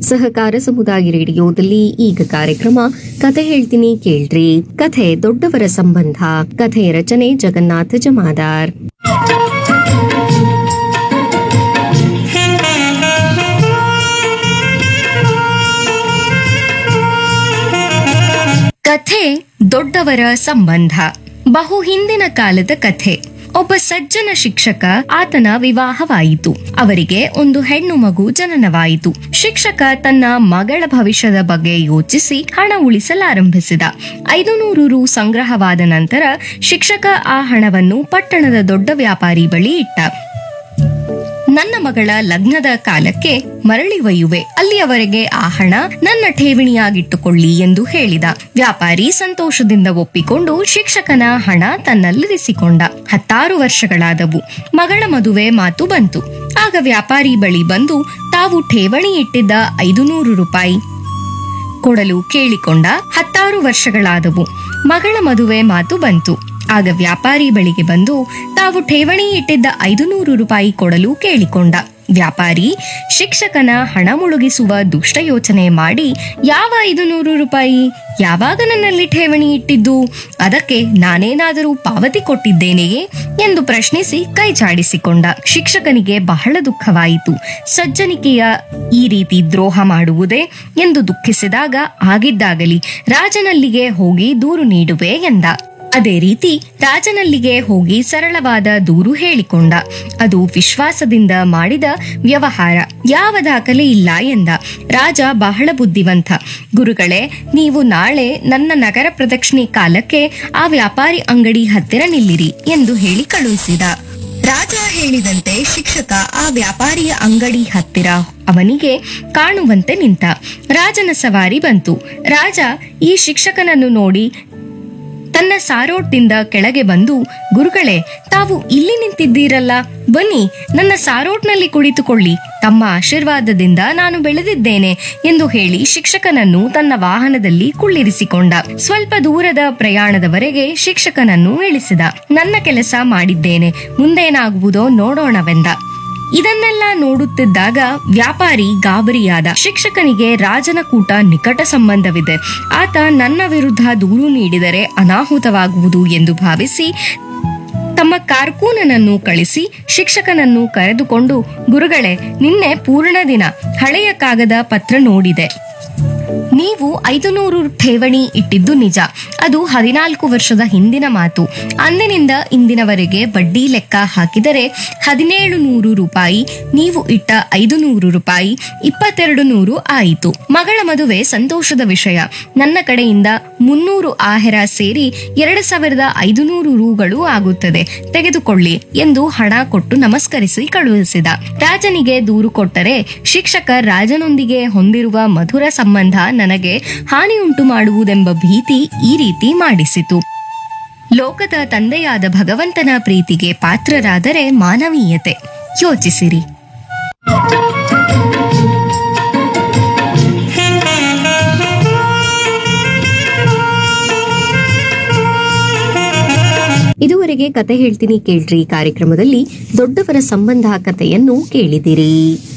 ಸಹಕಾರ ಸಮುದಾಯ ರೇಡಿಯೋದಲ್ಲಿ ಈಗ ಕಾರ್ಯಕ್ರಮ ಕತೆ ಹೇಳ್ತೀನಿ ಕೇಳ್ರಿ ಕಥೆ ದೊಡ್ಡವರ ಸಂಬಂಧ ಕಥೆಯ ರಚನೆ ಜಗನ್ನಾಥ ಜಮಾದಾರ್ ಕಥೆ ದೊಡ್ಡವರ ಸಂಬಂಧ ಬಹು ಹಿಂದಿನ ಕಾಲದ ಕಥೆ ಒಬ್ಬ ಸಜ್ಜನ ಶಿಕ್ಷಕ ಆತನ ವಿವಾಹವಾಯಿತು ಅವರಿಗೆ ಒಂದು ಹೆಣ್ಣು ಮಗು ಜನನವಾಯಿತು ಶಿಕ್ಷಕ ತನ್ನ ಮಗಳ ಭವಿಷ್ಯದ ಬಗ್ಗೆ ಯೋಚಿಸಿ ಹಣ ಉಳಿಸಲಾರಂಭಿಸಿದ ಐದು ನೂರು ರು ಸಂಗ್ರಹವಾದ ನಂತರ ಶಿಕ್ಷಕ ಆ ಹಣವನ್ನು ಪಟ್ಟಣದ ದೊಡ್ಡ ವ್ಯಾಪಾರಿ ಬಳಿ ಇಟ್ಟ ನನ್ನ ಮಗಳ ಲಗ್ನದ ಕಾಲಕ್ಕೆ ಮರಳಿ ಒಯ್ಯುವೆ ಅಲ್ಲಿಯವರೆಗೆ ಆ ಹಣ ನನ್ನ ಠೇವಣಿಯಾಗಿಟ್ಟುಕೊಳ್ಳಿ ಎಂದು ಹೇಳಿದ ವ್ಯಾಪಾರಿ ಸಂತೋಷದಿಂದ ಒಪ್ಪಿಕೊಂಡು ಶಿಕ್ಷಕನ ಹಣ ತನ್ನಲ್ಲಿರಿಸಿಕೊಂಡ ಹತ್ತಾರು ವರ್ಷಗಳಾದವು ಮಗಳ ಮದುವೆ ಮಾತು ಬಂತು ಆಗ ವ್ಯಾಪಾರಿ ಬಳಿ ಬಂದು ತಾವು ಠೇವಣಿ ಇಟ್ಟಿದ್ದ ಐದು ನೂರು ರೂಪಾಯಿ ಕೊಡಲು ಕೇಳಿಕೊಂಡ ಹತ್ತಾರು ವರ್ಷಗಳಾದವು ಮಗಳ ಮದುವೆ ಮಾತು ಬಂತು ಆಗ ವ್ಯಾಪಾರಿ ಬಳಿಗೆ ಬಂದು ತಾವು ಠೇವಣಿ ಇಟ್ಟಿದ್ದ ಐದು ನೂರು ರೂಪಾಯಿ ಕೊಡಲು ಕೇಳಿಕೊಂಡ ವ್ಯಾಪಾರಿ ಶಿಕ್ಷಕನ ಹಣ ಮುಳುಗಿಸುವ ದುಷ್ಟ ಯೋಚನೆ ಮಾಡಿ ಯಾವ ಐದು ನೂರು ರೂಪಾಯಿ ಯಾವಾಗ ನನ್ನಲ್ಲಿ ಠೇವಣಿ ಇಟ್ಟಿದ್ದು ಅದಕ್ಕೆ ನಾನೇನಾದರೂ ಪಾವತಿ ಕೊಟ್ಟಿದ್ದೇನೆಯೇ ಎಂದು ಪ್ರಶ್ನಿಸಿ ಕೈ ಚಾಡಿಸಿಕೊಂಡ ಶಿಕ್ಷಕನಿಗೆ ಬಹಳ ದುಃಖವಾಯಿತು ಸಜ್ಜನಿಕೆಯ ಈ ರೀತಿ ದ್ರೋಹ ಮಾಡುವುದೇ ಎಂದು ದುಃಖಿಸಿದಾಗ ಆಗಿದ್ದಾಗಲಿ ರಾಜನಲ್ಲಿಗೆ ಹೋಗಿ ದೂರು ನೀಡುವೆ ಎಂದ ಅದೇ ರೀತಿ ರಾಜನಲ್ಲಿಗೆ ಹೋಗಿ ಸರಳವಾದ ದೂರು ಹೇಳಿಕೊಂಡ ಅದು ವಿಶ್ವಾಸದಿಂದ ಮಾಡಿದ ವ್ಯವಹಾರ ಯಾವ ದಾಖಲೆ ಇಲ್ಲ ಎಂದ ರಾಜ ಬಹಳ ಬುದ್ಧಿವಂತ ಗುರುಗಳೇ ನೀವು ನಾಳೆ ನನ್ನ ನಗರ ಪ್ರದಕ್ಷಿಣೆ ಕಾಲಕ್ಕೆ ಆ ವ್ಯಾಪಾರಿ ಅಂಗಡಿ ಹತ್ತಿರ ನಿಲ್ಲಿರಿ ಎಂದು ಹೇಳಿ ಕಳುಹಿಸಿದ ರಾಜ ಹೇಳಿದಂತೆ ಶಿಕ್ಷಕ ಆ ವ್ಯಾಪಾರಿಯ ಅಂಗಡಿ ಹತ್ತಿರ ಅವನಿಗೆ ಕಾಣುವಂತೆ ನಿಂತ ರಾಜನ ಸವಾರಿ ಬಂತು ರಾಜ ಈ ಶಿಕ್ಷಕನನ್ನು ನೋಡಿ ತನ್ನ ಸಾರೋಟ್ದಿಂದ ಕೆಳಗೆ ಬಂದು ಗುರುಗಳೇ ತಾವು ಇಲ್ಲಿ ನಿಂತಿದ್ದೀರಲ್ಲ ಬನ್ನಿ ನನ್ನ ಸಾರೋಟ್ನಲ್ಲಿ ಕುಳಿತುಕೊಳ್ಳಿ ತಮ್ಮ ಆಶೀರ್ವಾದದಿಂದ ನಾನು ಬೆಳೆದಿದ್ದೇನೆ ಎಂದು ಹೇಳಿ ಶಿಕ್ಷಕನನ್ನು ತನ್ನ ವಾಹನದಲ್ಲಿ ಕುಳ್ಳಿರಿಸಿಕೊಂಡ ಸ್ವಲ್ಪ ದೂರದ ಪ್ರಯಾಣದವರೆಗೆ ಶಿಕ್ಷಕನನ್ನು ಇಳಿಸಿದ ನನ್ನ ಕೆಲಸ ಮಾಡಿದ್ದೇನೆ ಮುಂದೇನಾಗುವುದೋ ನೋಡೋಣವೆಂದ ಇದನ್ನೆಲ್ಲ ನೋಡುತ್ತಿದ್ದಾಗ ವ್ಯಾಪಾರಿ ಗಾಬರಿಯಾದ ಶಿಕ್ಷಕನಿಗೆ ರಾಜನ ಕೂಟ ನಿಕಟ ಸಂಬಂಧವಿದೆ ಆತ ನನ್ನ ವಿರುದ್ಧ ದೂರು ನೀಡಿದರೆ ಅನಾಹುತವಾಗುವುದು ಎಂದು ಭಾವಿಸಿ ತಮ್ಮ ಕಾರ್ಕೂನನನ್ನು ಕಳಿಸಿ ಶಿಕ್ಷಕನನ್ನು ಕರೆದುಕೊಂಡು ಗುರುಗಳೇ ನಿನ್ನೆ ಪೂರ್ಣ ದಿನ ಹಳೆಯ ಕಾಗದ ಪತ್ರ ನೋಡಿದೆ ನೀವು ಐದು ನೂರು ಠೇವಣಿ ಇಟ್ಟಿದ್ದು ನಿಜ ಅದು ಹದಿನಾಲ್ಕು ವರ್ಷದ ಹಿಂದಿನ ಮಾತು ಅಂದಿನಿಂದ ಇಂದಿನವರೆಗೆ ಬಡ್ಡಿ ಲೆಕ್ಕ ಹಾಕಿದರೆ ಹದಿನೇಳು ನೂರು ರೂಪಾಯಿ ನೀವು ಇಟ್ಟ ಐದು ನೂರು ರೂಪಾಯಿ ಇಪ್ಪತ್ತೆರಡು ನೂರು ಆಯಿತು ಮಗಳ ಮದುವೆ ಸಂತೋಷದ ವಿಷಯ ನನ್ನ ಕಡೆಯಿಂದ ಮುನ್ನೂರು ಆಹೆರ ಸೇರಿ ಎರಡು ಸಾವಿರದ ಐದು ನೂರು ರೂಗಳು ಆಗುತ್ತದೆ ತೆಗೆದುಕೊಳ್ಳಿ ಎಂದು ಹಣ ಕೊಟ್ಟು ನಮಸ್ಕರಿಸಿ ಕಳುಹಿಸಿದ ರಾಜನಿಗೆ ದೂರು ಕೊಟ್ಟರೆ ಶಿಕ್ಷಕ ರಾಜನೊಂದಿಗೆ ಹೊಂದಿರುವ ಮಧುರ ಸಂಬಂಧ ನನಗೆ ಹಾನಿಯುಂಟು ಮಾಡುವುದೆಂಬ ಭೀತಿ ಈ ರೀತಿ ಮಾಡಿಸಿತು ಲೋಕದ ತಂದೆಯಾದ ಭಗವಂತನ ಪ್ರೀತಿಗೆ ಪಾತ್ರರಾದರೆ ಮಾನವೀಯತೆ ಯೋಚಿಸಿರಿ ಇದುವರೆಗೆ ಕತೆ ಹೇಳ್ತೀನಿ ಕೇಳ್ರಿ ಕಾರ್ಯಕ್ರಮದಲ್ಲಿ ದೊಡ್ಡವರ ಸಂಬಂಧ ಕಥೆಯನ್ನು ಕೇಳಿದಿರಿ